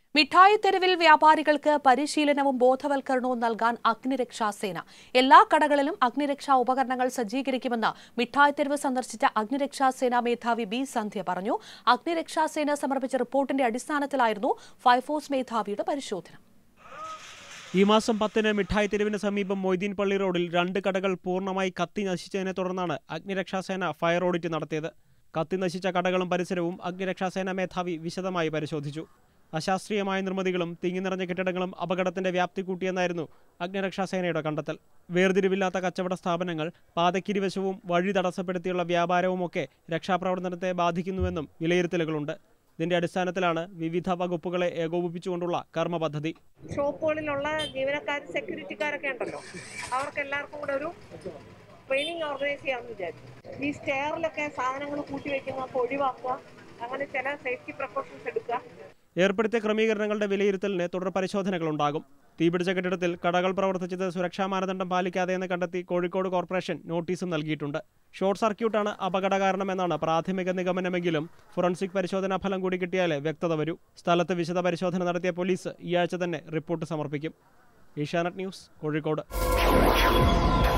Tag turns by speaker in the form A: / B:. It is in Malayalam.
A: മിഠായി തെരുവിൽ വ്യാപാരികൾക്ക് പരിശീലനവും ബോധവൽക്കരണവും നൽകാൻ അഗ്നിരക്ഷാസേന എല്ലാ കടകളിലും അഗ്നിരക്ഷാ ഉപകരണങ്ങൾ സജ്ജീകരിക്കുമെന്ന് മിഠായി തെരുവ് സന്ദർശിച്ച അഗ്നിരക്ഷാസേന മേധാവി ബി സന്ധ്യ പറഞ്ഞു അഗ്നിരക്ഷാസേന സമർപ്പിച്ച റിപ്പോർട്ടിന്റെ അടിസ്ഥാനത്തിലായിരുന്നു ഫയർഫോഴ്സ് മേധാവിയുടെ പരിശോധന
B: ഈ മാസം പത്തിന് മിഠായി തെരുവിന് സമീപം മൊയ്തീൻ പള്ളി റോഡിൽ രണ്ട് കടകൾ പൂർണ്ണമായി കത്തി നശിച്ചതിനെ തുടർന്നാണ് അഗ്നിരക്ഷാസേന ഫയർ ഓഡിറ്റ് നടത്തിയത് കത്തി നശിച്ച കടകളും പരിസരവും അഗ്നിരക്ഷാസേന മേധാവി വിശദമായി പരിശോധിച്ചു അശാസ്ത്രീയമായ നിർമ്മിതികളും തിങ്ങി നിറഞ്ഞ കെട്ടിടങ്ങളും അപകടത്തിന്റെ വ്യാപ്തി കൂട്ടിയെന്നായിരുന്നു അഗ്നിരക്ഷാസേനയുടെ കണ്ടെത്തൽ വേർതിരിവില്ലാത്ത കച്ചവട സ്ഥാപനങ്ങൾ പാതക്കിരിവശവും വഴി തടസ്സപ്പെടുത്തിയുള്ള വ്യാപാരവുമൊക്കെ രക്ഷാപ്രവർത്തനത്തെ ബാധിക്കുന്നുവെന്നും വിലയിരുത്തലുകളുണ്ട് ഇതിന്റെ അടിസ്ഥാനത്തിലാണ് വിവിധ വകുപ്പുകളെ ഏകോപിപ്പിച്ചുകൊണ്ടുള്ള കർമ്മ പദ്ധതി
C: ഷോപ്പുകളിലുള്ള ജീവനക്കാർ സെക്യൂരിറ്റിക്കാരൊക്കെ ഉണ്ടല്ലോ അവർക്ക് എല്ലാവർക്കും കൂടെ ഒരു ട്രെയിനിങ് ഓർഗനൈസ് ചെയ്യാമെന്ന് വിചാരിച്ചു ഈ സ്റ്റെയറിലൊക്കെ സാധനങ്ങൾ കൂട്ടി വെക്കുന്നതൊക്കെ ഒഴിവാക്കുക അങ്ങനെ ചില സേഫ്റ്റി പ്രിക്കോഷൻസ് എടുക്കുക
B: ഏർപ്പെടുത്തിയ ക്രമീകരണങ്ങളുടെ വിലയിരുത്തലിന് തുടർ പരിശോധനകളുണ്ടാകും തീപിടിച്ച കെട്ടിടത്തിൽ കടകൾ പ്രവർത്തിച്ചത് സുരക്ഷാ മാനദണ്ഡം പാലിക്കാതെയെന്ന് കണ്ടെത്തി കോഴിക്കോട് കോർപ്പറേഷൻ നോട്ടീസും നൽകിയിട്ടുണ്ട് ഷോർട്ട് സർക്യൂട്ടാണ് അപകട കാരണമെന്നാണ് പ്രാഥമിക നിഗമനമെങ്കിലും ഫോറൻസിക് പരിശോധനാ ഫലം കൂടി കിട്ടിയാലേ വ്യക്തത വരൂ സ്ഥലത്ത് വിശദ പരിശോധന നടത്തിയ പോലീസ് ഈ ആഴ്ച തന്നെ റിപ്പോർട്ട് സമർപ്പിക്കും ഏഷ്യാനെറ്റ് ന്യൂസ് കോഴിക്കോട്